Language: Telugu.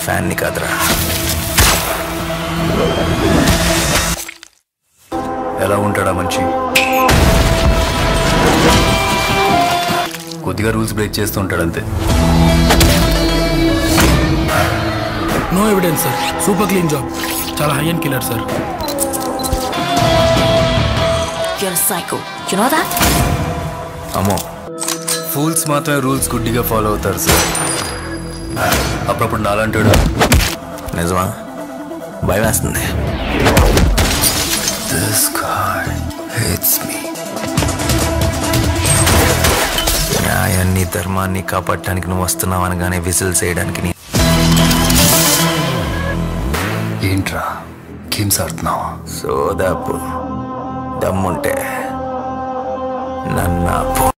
ఫ్యాన్ని కాదురా ఎలా ఉంటాడా మంచి కొద్దిగా రూల్స్ బ్రేక్ చేస్తూ ఉంటాడు అంతే no evidence sir super clean job చాలా high and killer sir You're a psycho. You know that? అమ్మో ఫూల్స్ మాత్రమే రూల్స్ గుడ్డిగా ఫాలో అవుతారు సార్ అప్పుడప్పుడు నాలంటాడు నిజమా భయం వేస్తుంది దిస్ గాడ్ హేట్స్ మీ న్యాయాన్ని ధర్మాన్ని కాపాడటానికి నువ్వు వస్తున్నావు అనగానే విజిల్స్ వేయడానికి నీ ఏంట్రా గేమ్స్ ఆడుతున్నావా సోదాపు దమ్ముంటే నన్నాపు